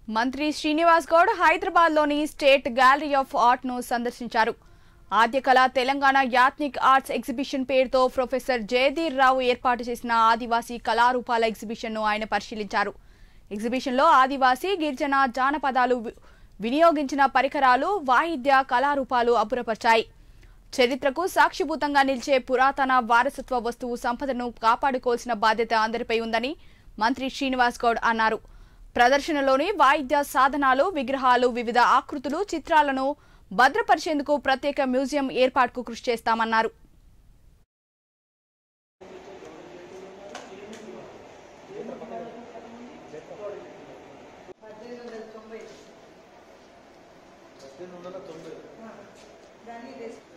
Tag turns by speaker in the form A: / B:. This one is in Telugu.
A: మంత్రి శ్రీనివాస్ గౌడ్ హైదరాబాద్లోని స్టేట్ గ్యాలరీ ఆఫ్ ఆర్ట్ను సందర్శించారు Adyakala Telangana ethnic arts exhibition పేరుతో ప్రొఫెసర్ జయధీర్ రావు ఏర్పాటు చేసిన ఆదివాసీ కళారూపాల ఎగ్జిబిషన్ను ఆయన పరిశీలించారు ఎగ్జిబిషన్లో ఆదివాసీ గిరిజన జానపదాలు వి- వినియోగించిన పరికరాలు వాయిద్య కళారూపాలు అబ్బురపరిచాయి చరిత్రకు సాక్షిభూతంగా నిలిచే పురాతన వారసత్వ వస్తువు సంపదను కాపాడుకోవాల్సిన బాధ్యత అందరిపై ఉందని మంత్రి శ్రీనివాస్ గౌడ్ అన్నారు ప్రదర్శనలోని వాయిద్య సాధనాలు విగ్రహాలు వివిధ ఆకృతులు చిత్రాలను భద్రపరిచేందుకు ప్రత్యేక మ్యూజియం ఏర్పాటుకు కృషి చేస్తామన్నారు
B: దాన్ని